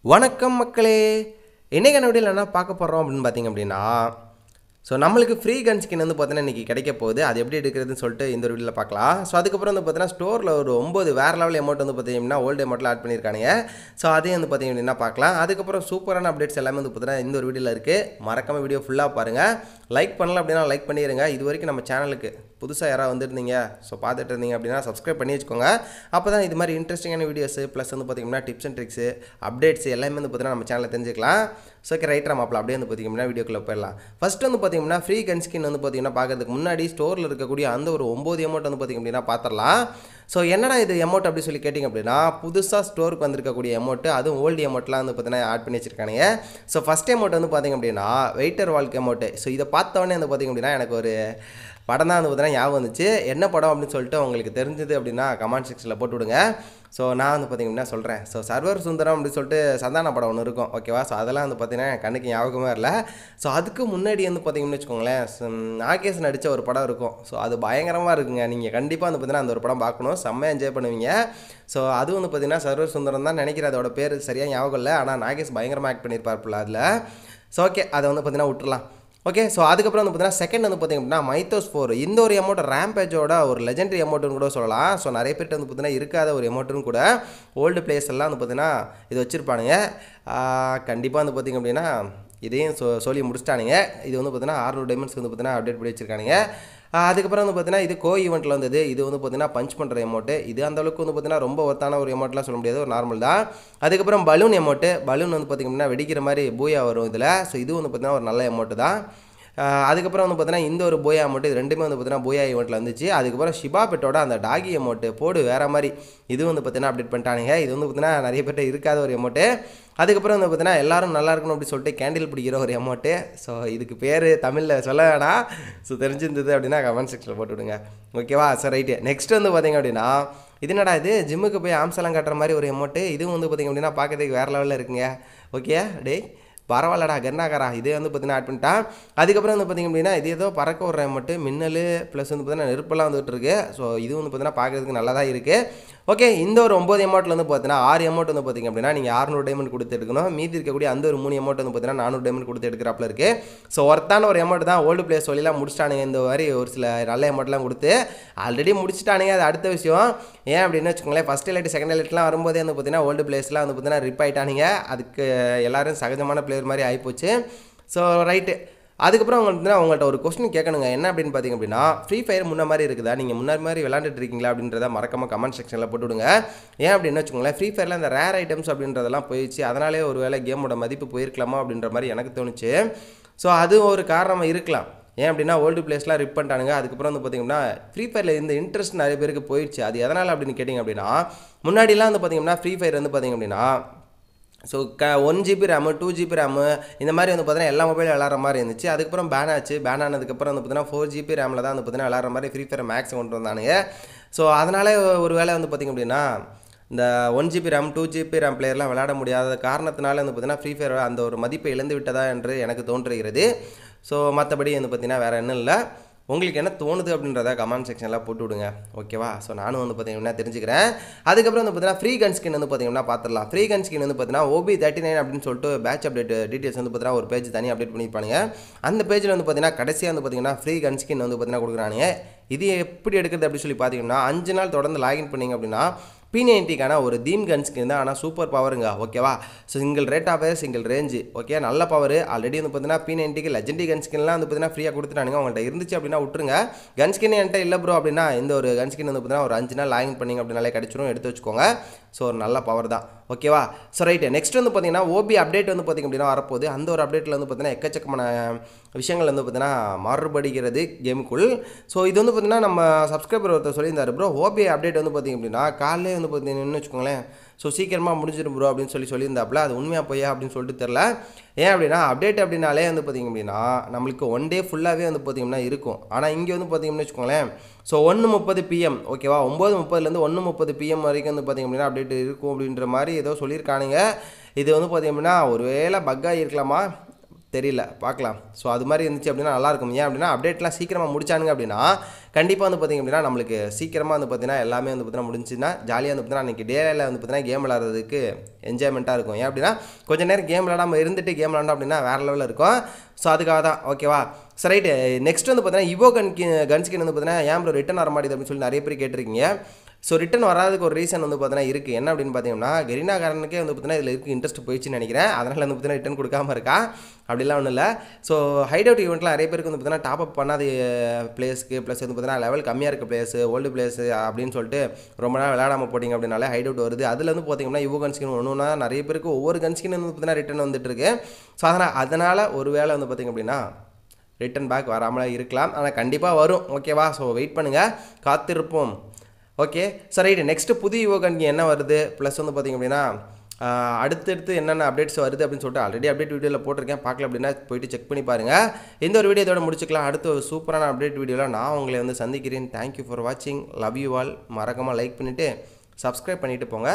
வணக்கம் மக்களே இன்றைக்கான வீடியோவில் என்ன பார்க்க போகிறோம் அப்படின்னு பார்த்தீங்க அப்படின்னா ஸோ நம்மளுக்கு ஃப்ரீ கன் ஸ்கின் வந்து பார்த்தீங்கன்னா இன்றைக்கி கிடைக்க போகுது அது எப்படி எடுக்கிறதுன்னு சொல்லிட்டு இந்த ஒரு வீடியோவில் பார்க்கலாம் ஸோ அதுக்கப்புறம் வந்து பார்த்தீங்கன்னா ஸ்டோரில் ஒரு ஒம்பது வேறு லெவல் அமௌண்ட் வந்து பார்த்தீங்கன்னா ஓல்டு அமௌண்ட்டில் ஆட் பண்ணியிருக்கானுங்க ஸோ அதையும் வந்து பார்த்தீங்க அப்படின்னா பார்க்கலாம் அதுக்கப்புறம் சூப்பரான அப்டேட்ஸ் எல்லாமே வந்து பார்த்தீங்கன்னா இந்த ஒரு வீடியோவில் இருக்குது மறக்காம வீடியோ ஃபுல்லாக பாருங்கள் லைக் பண்ணல அப்படின்னா லைக் பண்ணிடுங்க இது வரைக்கும் நம்ம சேனலுக்கு புதுசாக யாராவது வந்துருந்தீங்க ஸோ பார்த்துட்டு இருந்தீங்க அப்படின்னா சப்ஸ்கிரைப் பண்ணி வச்சுக்கோங்க அப்போ தான் இது மாதிரி இன்ட்ரெஸ்டிங்கான வீடியோஸ் ப்ளஸ் வந்து பார்த்தீங்கன்னா டிப்ஸ் அண்ட் ட்ரிக்ஸு அப்டேட்ஸ் எல்லாமே வந்து பார்த்தீங்கன்னா நம்ம சேனலில் தெரிஞ்சுக்கலாம் ஸோ ஓகே ரைட்டர் மாப்பிள் அப்படியே வந்து பார்த்தீங்கன்னா வீடியோக்குள்ளே போயிடலாம் ஃபஸ்ட்டு வந்து பார்த்தீங்கன்னா ஃப்ரீ கன் ஸ்கின் வந்து பார்த்தீங்கன்னா பார்க்கறதுக்கு முன்னாடி ஸ்டோரில் இருக்கக்கூடிய அந்த ஒரு ஒம்பது அமௌண்ட் வந்து பார்த்தீங்க அப்படின்னா பார்த்துடலாம் ஸோ என்னடா இது அமௌண்ட் அப்படி சொல்லி கேட்டிங்க அப்படின்னா புதுசாக ஸ்டோருக்கு வந்திருக்கக்கூடிய அமௌண்ட்டு அதுவும் ஓல்டு அமௌண்ட்லாம் வந்து பார்த்தீங்கன்னா ஆட் பண்ணி வச்சிருக்கானுங்க ஸோ ஃபஸ்ட் அமௌண்ட் வந்து பார்த்தீங்க அப்படின்னா வெயிட்டர் வாழ்க்கை அமௌண்ட்டு ஸோ இதை பார்த்தவொடனே வந்து பார்த்தீங்க அப்படின்னா எனக்கு ஒரு படம் தான் வந்து பார்த்தீங்கன்னா ஞாபகம் வந்துச்சு என்ன படம் அப்படின்னு சொல்லிட்டு உங்களுக்கு தெரிஞ்சது அப்படின்னா கமெண்ட் செக்ஷனில் போட்டு விடுங்க ஸோ நான் வந்து பார்த்தீங்கன்னா சொல்கிறேன் ஸோ சர்வர் சுந்தரம் அப்படின்னு சொல்லிட்டு சந்தான படம் ஒன்று இருக்கும் ஓகேவா ஸோ அதெல்லாம் வந்து பார்த்தீங்கன்னா என் கண்ணுக்கு ஞாபகமே இல்லை ஸோ அதுக்கு முன்னாடி வந்து பார்த்தீங்கன்னு வச்சுக்கோங்களேன் ஸ்- நாகேஷ் நடித்த ஒரு படம் இருக்கும் ஸோ அது பயங்கரமாக இருக்குங்க நீங்கள் கண்டிப்பாக வந்து பார்த்தீங்கன்னா அந்த ஒரு படம் பார்க்கணும் செம்மையாக என்ஜாய் பண்ணுவீங்க ஸோ அது வந்து பார்த்தீங்கன்னா சர்வர் சுந்தரம் தான் நினைக்கிறேன் அதோட பேர் சரியாக ஞாபகம் இல்லை ஆனால் நாகேஷ் பயங்கரமாக ஆக்ட் பண்ணியிருப்பார்ப்புல அதில் ஸோ ஓகே அதை வந்து பார்த்தீங்கன்னா விட்டுறலாம் ஓகே ஸோ அதுக்கப்புறம் வந்து பார்த்தீங்கன்னா செகண்ட் வந்து பார்த்தீங்க அப்படின்னா மைத்தோஸ் ஃபோர் இந்த ஒரு அமௌண்ட் ரேம்பேஜோட ஒரு லெஜெண்டரி அமௌண்ட்னு கூட சொல்லலாம் ஸோ நிறைய பேர்ட்ட வந்து பார்த்தீங்கன்னா இருக்காத ஒரு அமௌண்ட்னு கூட ஓல்டு பிளேஸ் எல்லாம் வந்து பார்த்தீங்கன்னா இது வச்சுருப்பானுங்க கண்டிப்பாக வந்து பார்த்தீங்க அப்படின்னா இதையும் சொ சொல்லி முடிச்சிட்டானுங்க இது வந்து பார்த்தீங்கன்னா ஆறுநூறு டைமண்ட்ஸ்க்கு வந்து பார்த்தீங்கன்னா அப்டேட் பண்ணி வச்சிருக்கானுங்க ஆஹ் அதுக்கப்புறம் வந்து பார்த்தீங்கன்னா இது கோ ஈவெண்ட்டில் வந்தது இது வந்து பார்த்தீங்கன்னா பஞ்ச் பண்ணுற அமௌண்ட்டு இது அந்த அளவுக்கு வந்து பார்த்தீங்கன்னா ரொம்ப ஒர்த்தான ஒரு அமௌண்ட்லாம் சொல்ல முடியாது ஒரு நார்மல் தான் அதுக்கப்புறம் பலூன் அமௌண்ட்டு பலூன் வந்து பார்த்தீங்கன்னா வெடிக்கிற மாதிரி பூயா வரும் இதில் ஸோ இது வந்து பார்த்தீங்கன்னா ஒரு நல்ல அமௌண்ட்டு தான் ஆஹ் அதுக்கப்புறம் வந்து பார்த்தீங்கன்னா இந்த ஒரு போயா அமௌண்ட் இது ரெண்டுமே வந்து பார்த்தீங்கன்னா போயா ஈவெண்ட்டில் வந்துச்சு அதுக்கப்புறம் ஷிபா பெட்டோட அந்த டாகி அமௌண்ட்டு போடு வேற மாதிரி இது வந்து பார்த்தீங்கன்னா அப்டேட் பண்ணிட்டானுங்க இது வந்து பார்த்தீங்கன்னா நிறைய பேர்ட்ட இருக்காத ஒரு அமௌண்ட்டு அதுக்கப்புறம் வந்து பார்த்தீங்கன்னா எல்லாரும் நல்லா இருக்கணும் அப்படி சொல்லிட்டு கேண்டில் பிடிக்கிற ஒரு அமௌண்ட்டு ஸோ இதுக்கு பேர் தமிழில் சொல்ல வேணாம் ஸோ தெரிஞ்சிருந்தது அப்படின்னா கமெண்ட் செக்ஷனில் போட்டு விடுங்க ஓகேவா சார் ரைட்டு நெக்ஸ்ட் வந்து பார்த்தீங்க அப்படின்னா இது என்னடா இது ஜிம்முக்கு போய் ஆம்செல்லாம் காட்டுற மாதிரி ஒரு அமௌண்ட்டு இதுவும் வந்து பார்த்தீங்க அப்படின்னா பார்க்கறதுக்கு வேறு லெவலில் இருக்குங்க ஓகே டேய் பரவாயில்லடா கர்நாகரா இதே வந்து பார்த்தீங்கன்னா ஆட் பண்ணிட்டான் அதுக்கப்புறம் வந்து பார்த்தீங்க அப்படின்னா இது ஏதோ பறக்க விட்ற மட்டும் மின்னல் ப்ளஸ் வந்து பார்த்தீங்கன்னா நெருப்பெல்லாம் வந்துட்டு இருக்கு ஸோ இது வந்து பார்த்தீங்கன்னா பார்க்கறதுக்கு நல்லா தான் இருக்குது ஓகே இந்த ஒரு ஒம்பது அமௌண்ட்டில் வந்து பார்த்தீங்கன்னா ஆறு அமௌண்ட் வந்து பார்த்தீங்க அப்படின்னா நீங்கள் அறுநூறு டைமண்ட் கொடுத்து எடுக்கணும் மீதி இருக்கக்கூடிய அந்த ஒரு மூணு அமௌண்ட் வந்து பார்த்தீங்கன்னா நானூறு டைமண்ட் கொடுத்து எடுக்கிறாப்புல இருக்குது ஸோ ஒர்த்தான ஒரு அமௌண்ட் தான் ஓல்டு பிளேஸ் சொல்லிலாம் முடிச்சிட்டானுங்க இந்த மாதிரி ஒரு சில நல்ல அமௌண்ட்லாம் கொடுத்து ஆல்ரெடி முடிச்சிட்டானுங்க அது அடுத்த விஷயம் ஏன் அப்படின்னு வச்சுக்கோங்களேன் ஃபஸ்ட் எலைட் செகண்ட் எலைட்லாம் வரும்போதே வந்து பார்த்தீங்கன்னா ஓல்டு பிளேஸ்லாம் வந்து பார்த்தீங்கன்னா ரிப் ஆயிட்டானுங்க அதுக்கு எல்லாரும் சகஜமான பிளேயர் மாதிரி ஆகிப்போச்சு ஸோ ரைட்டு அதுக்கப்புறம் அவங்க வந்து அவங்கள்ட்ட ஒரு கொஸ்டின் கேட்கணுங்க என்ன அப்படின்னு பார்த்தீங்க அப்படின்னா ஃப்ரீ ஃபயர் முன்ன மாதிரி இருக்குதா நீங்கள் முன்னாடி மாதிரி விளாண்டுட்டு இருக்கீங்களா அப்படின்றத மறக்காம கமெண்ட் செக்ஷனில் போட்டு விடுங்க ஏன் அப்படின்னு வச்சுக்கோங்களேன் ஃப்ரீ ஃபயரில் இந்த ரேர் ஐட்டம்ஸ் அப்படின்றதெல்லாம் போயிடுச்சு அதனாலே ஒரு வேளை கேமோட மதிப்பு போயிருக்கலாமா அப்படின்ற மாதிரி எனக்கு தோணுச்சு ஸோ அது ஒரு காரணமாக இருக்கலாம் ஏன் அப்படின்னா ஓல்டு பிளேஸ்லாம் ரிப் பண்ணிட்டானுங்க அதுக்கப்புறம் வந்து பார்த்தீங்கன்னா ஃப்ரீ ஃபயரில் இந்த இன்ட்ரெஸ்ட் நிறைய பேருக்கு போயிடுச்சு அது எதனால் அப்படின்னு கேட்டிங்க அப்படின்னா முன்னாடிலாம் வந்து பார்த்தீங்கன்னா ஃப்ரீ ஃபயர் வந்து பார்த்தீங்க அப்படின்னா ஸோ க one GB RAM two GB RAM இந்த மாதிரி வந்து பார்த்தீங்கன்னா எல்லா மொபைலும் விளாட்ற மாதிரி இருந்துச்சு அதுக்கப்புறம் பேன் ஆச்சு பேன் ஆனதுக்கப்புறம் வந்து பார்த்தீங்கன்னா ஃபோர் ஜிபி ரேமில் தான் வந்து பார்த்தீங்கன்னா விளாட்ற மாதிரி ஃப்ரீ ஃபயர் மேக்ஸ் கொண்டு வந்தானுங்க ஸோ அதனால ஒரு வேளை வந்து பார்த்திங்க அப்படின்னா இந்த one GB RAM two GB RAM பிளேயர்லாம் விளையாட முடியாத காரணத்தினால வந்து பார்த்தீங்கன்னா ஃப்ரீ ஃபயர் அந்த ஒரு மதிப்பை இழந்து விட்டதா என்று எனக்கு தோன்றுகிறது ஸோ மற்றபடி வந்து பார்த்தீங்கன்னா வேறு என்ன இல்லை உங்களுக்கு என்ன தோணுது அப்படின்றத கமெண்ட் செக்ஷனில் போட்டு விடுங்க ஓகேவா ஸோ நானும் வந்து பார்த்தீங்கன்னா தெரிஞ்சுக்கிறேன் அதுக்கப்புறம் வந்து பார்த்தீங்கன்னா ஃப்ரீ கன் ஸ்கின் வந்து பார்த்தீங்கன்னா பார்த்துடலாம் ஃப்ரீ கன் ஸ்கின் வந்து பார்த்தீங்கன்னா ஓபி தேர்ட்டி நைன் அப்படின்னு சொல்லிட்டு பேட்ச் அப்டேட் டீட்டெயில்ஸ் வந்து பார்த்தீங்கன்னா ஒரு பேஜ் தனி அப்டேட் பண்ணியிருப்பாங்க அந்த பேஜில் வந்து பார்த்தீங்கன்னா கடைசியாக வந்து பார்த்தீங்கன்னா ஃப்ரீ கன் ஸ்கின் வந்து பார்த்தீங்கன்னா கொடுக்குறானுங்க இது எப்படி எடுக்கிறது அப்படின்னு சொல்லி பார்த்தீங்கன்னா அஞ்சு நாள் தொடர்ந்து லாகின் பண்ணீங்க அப்படின்னா பி நைன்ட்டிக்கான ஒரு தீம் கன் ஸ்கின் தான் ஆனால் சூப்பர் பவருங்க ஓகேவா single rate of single range okay நல்ல பவர் ஆல்ரெடி வந்து பார்த்தீங்கன்னா பி நைன்ட்டிக்கு லெஜெண்டரி கன் ஸ்கின்லாம் வந்து பார்த்தீங்கன்னா ஃப்ரீயாக கொடுத்துட்டானுங்க உங்கள்கிட்ட இருந்துச்சு அப்படின்னா விட்டுருங்க கன் ஸ்கின் என்கிட்ட இல்லை ப்ரோ அப்படின்னா இந்த ஒரு கன் ஸ்கின் வந்து பார்த்தீங்கன்னா ஒரு அஞ்சு நாள் லாகின் பண்ணிங்க அப்படின்னாலே கிடச்சிரும் எடுத்து வச்சுக்கோங்க ஸோ ஒரு நல்ல பவர் தான் ஓகேவா ஸோ ரைட்டு நெக்ஸ்ட் வந்து பார்த்தீங்கன்னா ஓபி அப்டேட் வந்து பார்த்திங்க அப்படின்னா வரப்போகுது அந்த ஒரு அப்டேட்டில் வந்து பார்த்தீங்கன்னா எக்கச்சக்கமான விஷயங்கள் வந்து பார்த்தீங்கன்னா மாறுபடுகிறது கேமுக்குள் ஸோ இது வந்து பார்த்தீங்கன்னா நம்ம சப்ஸ்கிரைபர் ஒருத்தர் சொல்லியிருந்தாரு ப்ரோ ஓபி அப்டேட் வந்து பார்த்திங்க அப்படின்னா காலையிலே வந்து பார்த்தீங்கன்னு வச்சுக்கோங்களேன் ஸோ சீக்கிரமாக முடிஞ்சிடும் ப்ரோ அப்படின்னு சொல்லி சொல்லியிருந்தாப்புல அது உண்மையாக பொய்யா அப்படின்னு சொல்லிட்டு தெரில ஏன் அப்படின்னா அப்டேட் அப்படின்னாலே வந்து பார்த்திங்க அப்படின்னா நம்மளுக்கு ஒன் டே ஃபுல்லாகவே வந்து பார்த்திங்கன்னா இருக்கும் ஆனால் இங்கே வந்து பார்த்திங்கன்னு வச்சுக்கோங்களேன் ஸோ ஒன்று முப்பது பிஎம் ஓகேவா ஒம்பது முப்பதுலேருந்து ஒன்று முப்பது பிஎம் வரைக்கும் வந்து பார்த்திங்க அப்படின்னா அப்டேட் இருக்கும் அப்படின்ற மாதிரி ஏதோ சொல்லியிருக்கானுங்க இது வந்து பார்த்திங்க அப்படின்னா ஒருவேளை பக்காக இருக்கலாமா தெரியல பார்க்கலாம் ஸோ அது மாதிரி இருந்துச்சு அப்படின்னா நல்லாயிருக்கும் ஏன் அப்படின்னா அப்டேட்லாம் சீக்கிரமாக முடிச்சானுங்க அப்படின்னா கண்டிப்பாக வந்து பார்த்திங்க அப்படின்னா நம்மளுக்கு சீக்கிரமாக வந்து பார்த்தீங்கன்னா எல்லாமே வந்து பார்த்தீங்கன்னா முடிஞ்சுன்னா ஜாலியாக வந்து பார்த்தீங்கன்னா அன்றைக்கி டேயில் வந்து பார்த்தீங்கன்னா கேம் விளாட்றதுக்கு என்ஜாய்மெண்ட்டாக இருக்கும் ஏன் அப்படின்னா கொஞ்சம் நேரம் கேம் விளாடாமல் இருந்துட்டு கேம் விளாண்டோம் அப்படின்னா வேறு லெவலில் இருக்கும் ஸோ அதுக்காக தான் ஓகேவா ஸோ ரைட்டு நெக்ஸ்ட் வந்து பார்த்தீங்கன்னா இவோ கன் கன் ஸ்கின் வந்து பார்த்தீங்கன்னா ஏன் ப்ரோ ரிட்டன் வர மாட்டேது அப்படின்னு சொல்லி நிறைய பேர் கேட்டிருக்கீங்க ஸோ ரிட்டன் வராதுக்கு ஒரு ரீசன் வந்து பார்த்தீங்கன்னா இருக்குது என்ன அப்படின்னு பார்த்தீங்கன்னா கெரினா காரனுக்கே வந்து பார்த்தீங்கன்னா இதில் இருக்குது இன்ட்ரெஸ்ட் போயிடுச்சுன்னு நினைக்கிறேன் அதனால் வந்து பார்த்தீங்கன்னா ரிட்டன் கொடுக்காம இருக்கா அப்படிலாம் ஒன்றும் இல்லை ஸோ ஹைட் அவுட் ஈவெண்ட்டில் நிறைய பேருக்கு வந்து பார்த்தீங்கன்னா டாப் அப் பண்ணாத பிளேஸ்க்கு ப்ளஸ் வந்து பார்த்தீங்கன்னா லெவல் கம்மியாக இருக்க பிளேஸ் ஓல்டு பிளேஸ் அப்படின்னு சொல்லிட்டு ரொம்ப நாள் விளையாடாமல் போட்டிங்க அப்படின்னாலே ஹைட் அவுட் வருது அதில் வந்து பார்த்தீங்கன்னா இவோ கன்ஸ்கின் ஒன்று ஒன்றா நிறைய பேருக்கு ஒவ்வொரு கன்ஸ்கின் வந்து பார்த்தீங்கன்னா ரிட்டன் வந்துட்டு இருக்கு ஸோ அதனால் அதனால் ஒரு வேளை வந்து பார்த்திங்க அப்படின்னா ரிட்டன் பேக் வராமல் இருக்கலாம் ஆனால் கண்டிப்பாக வரும் ஓகேவா ஸோ வெயிட் பண்ணுங்கள் காத்திருப்போம் ஓகே சரி ரைட்டு நெக்ஸ்ட்டு புது யுவகன்கி என்ன வருது ப்ளஸ் வந்து பார்த்திங்க அப்படின்னா ஆஹ், அடுத்தடுத்து என்னென்ன அப்டேட்ஸ் வருது அப்படின்னு சொல்லிட்டு ஆல்ரெடி அப்டேட் வீடியோவில் போட்டிருக்கேன் பார்க்கல அப்படின்னா போயிட்டு செக் பண்ணி பாருங்கள் இந்த ஒரு வீடியோ இதோட முடிச்சுக்கலாம் அடுத்த ஒரு சூப்பரான அப்டேட் வீடியோவில் நான் உங்களை வந்து சந்திக்கிறேன் தேங்க்யூ ஃபார் வாட்சிங் லவ் யூ ஆல் மறக்காமல் லைக் பண்ணிவிட்டு சப்ஸ்கிரைப் பண்ணிவிட்டு போங்க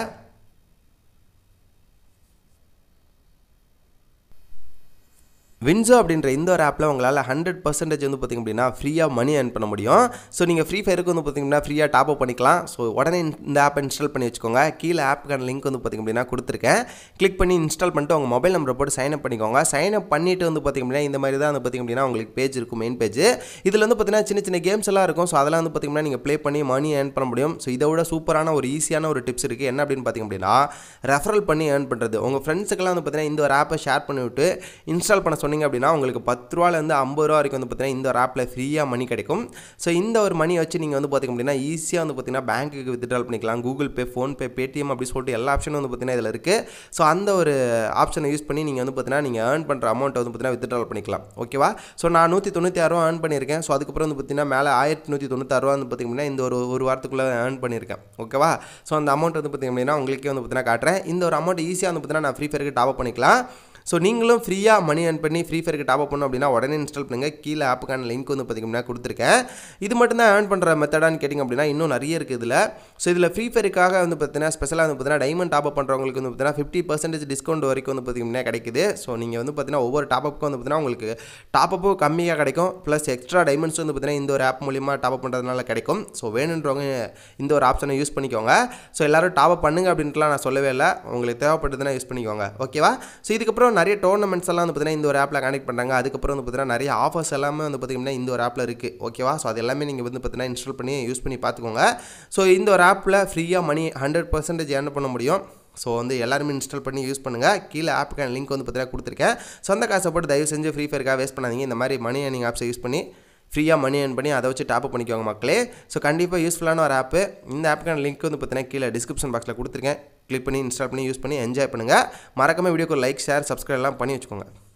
வின்சோ அப்படின்ற இந்த ஒரு ஆப்பில் உங்களால் ஹண்ட்ரட் பர்சன்டேஜ் வந்து பார்த்திங்க அப்படின்னா ஃப்ரீயாக மணி earn பண்ண முடியும் ஸோ நீங்கள் ஃப்ரீ ஃபயருக்கு வந்து பார்த்திங்கன்னா ஃப்ரீயாக டாப் அப் பண்ணிக்கலாம் ஸோ உடனே இந்த ஆப்பை இன்ஸ்டால் பண்ணி வச்சுக்கோங்க கீழே ஆப்புக்கான லிங்க் வந்து பார்த்திங்க அப்படின்னா கொடுத்துருக்கேன் கிளிக் பண்ணி இன்ஸ்டால் பண்ணிட்டு உங்கள் மொபைல் நம்பரை போட்டு சைன் அப் பண்ணிக்கோங்க சைன் அப் பண்ணிட்டு வந்து பார்த்திங்க அப்படின்னா இந்த மாதிரி தான் வந்து பார்த்திங்க அப்படின்னா உங்களுக்கு பேஜ் இருக்கும் மெயின் பேஜ் இதில் வந்து பார்த்திங்கன்னா சின்ன சின்ன கேம்ஸ் எல்லாம் இருக்கும் ஸோ அதெல்லாம் வந்து பார்த்திங்கன்னா நீங்கள் ப்ளே பண்ணி மணி earn பண்ண முடியும் ஸோ இதை விட சூப்பரான ஒரு ஈஸியான ஒரு டிப்ஸ் இருக்குது என்ன அப்படின்னு பார்த்திங்க அப்படின்னா ரெஃபரல் பண்ணி earn பண்ணுறது உங்கள் ஃப்ரெண்ட்ஸுக்கெல்லாம் வந்து பார்த்திங்கன்னா இந்த ஒரு ஆப்பை ஷேர் பண்ணி விட்டு இன்ஸ்டால் பண்ண சொன்னீங்க அப்படின்னா உங்களுக்கு பத்து ரூபாலேருந்து ஐம்பது ரூபா வரைக்கும் வந்து பார்த்தீங்கன்னா இந்த ஒரு ஆப்பில் ஃப்ரீயாக மணி கிடைக்கும் ஸோ இந்த ஒரு மணி வச்சு நீங்கள் வந்து பார்த்திங்க அப்படின்னா ஈஸியாக வந்து பார்த்தீங்கன்னா பேங்க்குக்கு வித்ட்ரால் பண்ணிக்கலாம் கூகுள் பே ஃபோன்பே பேடிஎம் அப்படி சொல்லிட்டு எல்லா ஆப்ஷனும் வந்து பார்த்தீங்கன்னா இதில் இருக்குது ஸோ அந்த ஒரு ஆப்ஷனை யூஸ் பண்ணி நீங்கள் வந்து பார்த்தீங்கன்னா நீங்கள் ஏர்ன் பண்ணுற அமௌண்ட்டை வந்து பார்த்தீங்கன்னா வித்ட்ரால் பண்ணிக்கலாம் ஓகேவா ஸோ நான் நூற்றி தொண்ணூற்றி ஆறு ரூபா ஏர்ன் பண்ணியிருக்கேன் ஸோ அதுக்கப்புறம் வந்து பார்த்தீங்கன்னா மேலே ஆயிரத்தி நூற்றி தொண்ணூத்தாறு ரூபா வந்து பார்த்திங்க அப்படின்னா இந்த ஒரு ஒரு வாரத்துக்குள்ளே ஏர்ன் பண்ணியிருக்கேன் ஓகேவா ஸோ அந்த அமௌண்ட் வந்து பார்த்திங்க அப்படின்னா உங்களுக்கே வந்து பார்த்தீங்கன்னா காட்டுறேன் இந்த ஒரு அமௌண்ட் ஈஸியாக வந்து பார்த்தீங்கன்னா நான் ஃப்ரீ ஃபயருக்கு டாப் அப் பண்ணிக்கலாம் ஸோ நீங்களும் ஃப்ரீயாக மணி earn பண்ணி ஃப்ரீ ஃபயருக்கு டாப் அப் பண்ணணும் அப்படின்னா உடனே இன்ஸ்டால் பண்ணுங்கள் கீழே ஆப்புக்கான லிங்க் வந்து பார்த்திங்கன்னா கொடுத்துருக்கேன் இது மட்டும் தான் ஏர்ன் பண்ணுற மெத்தடான்னு கேட்டிங்க அப்படின்னா இன்னும் நிறைய இருக்குது இதில் ஸோ இதில் ஃப்ரீ ஃபயருக்காக வந்து பார்த்தீங்கன்னா ஸ்பெஷலாக வந்து பார்த்தீங்கன்னா டைமண்ட் டாப் அப் பண்ணுறவங்களுக்கு வந்து பார்த்தீங்கன்னா ஃபிஃப்டி பர்சன்டேஜ் டிஸ்கவுண்ட் வரைக்கும் வந்து பார்த்திங்கன்னா கிடைக்குது ஸோ நீங்கள் வந்து பார்த்தீங்கன்னா ஒவ்வொரு டாப் அப்புக்கும் வந்து பார்த்தீங்கன்னா உங்களுக்கு டாப் அப்பும் கம்மியாக கிடைக்கும் ப்ளஸ் எக்ஸ்ட்ரா டைமண்ட்ஸ் வந்து பார்த்தீங்கன்னா இந்த ஒரு ஆப் மூலிமா டாப் அப் பண்ணுறதுனால கிடைக்கும் ஸோ வேணுன்றவங்க இந்த ஒரு ஆப்ஷனை யூஸ் பண்ணிக்கோங்க ஸோ எல்லாரும் டாப் அப் பண்ணுங்க அப்படின்ட்டுலாம் நான் சொல்லவே இல்லை உங்களுக்கு தேவைப்பட்டதுன்னா யூஸ் பண்ணிக்கோங்க ஓகேவா ஸோ இதுக்கப்புறம் நிறைய டோர்னமெண்ட்ஸ் எல்லாம் வந்து பார்த்தீங்கன்னா இந்த ஒரு ஆப்பில் கனெக்ட் பண்ணுறாங்க அதுக்கப்புறம் வந்து பார்த்தீங்கன்னா நிறைய ஆஃபர்ஸ் எல்லாமே வந்து பார்த்தீங்கன்னா இந்த ஒரு ஆப்பில் இருக்குது ஓகேவா ஸோ அது எல்லாமே நீங்கள் வந்து பார்த்தீங்கன்னா இன்ஸ்டால் பண்ணி யூஸ் பண்ணி பார்த்துக்கோங்க ஸோ இந்த ஒரு ஆப்பில் ஃப்ரீயாக மணி ஹண்ட்ரட் பர்சன்டேஜ் ஏர்ன் பண்ண முடியும் ஸோ வந்து எல்லாருமே இன்ஸ்டால் பண்ணி யூஸ் பண்ணுங்கள் கீழே ஆப்புக்கான லிங்க் வந்து பார்த்தீங்கன்னா கொடுத்துருக்கேன் சொந்த காசை போட்டு தயவு செஞ்சு ஃப்ரீ ஃபயருக்காக வேஸ்ட் பண்ணாதீங்க இந்த மாதிரி மணி ஏர்னிங் ஆப்ஸை யூஸ் பண்ணி ஃப்ரீயாக மணி earn பண்ணி அதை வச்சு டாப் அப் பண்ணிக்கோங்க மக்களே ஸோ கண்டிப்பாக யூஸ்ஃபுல்லான ஒரு ஆப்பு இந்த ஆப்புக்கான லிங்க் வந்து பார்த்தீங்கன்னா கீழே டிஸ்கிரிப்ஷன் பாக்ஸில் கொடுத்துருக்கேன் கிளிக் பண்ணி இன்ஸ்டால் பண்ணி யூஸ் பண்ணி என்ஜாய் பண்ணுங்கள் மறக்காம வீடியோக்கு லைக் ஷேர் சப்ஸ்கிரைப் எல்லாம் பண்ணி வச்சுக்கோங்க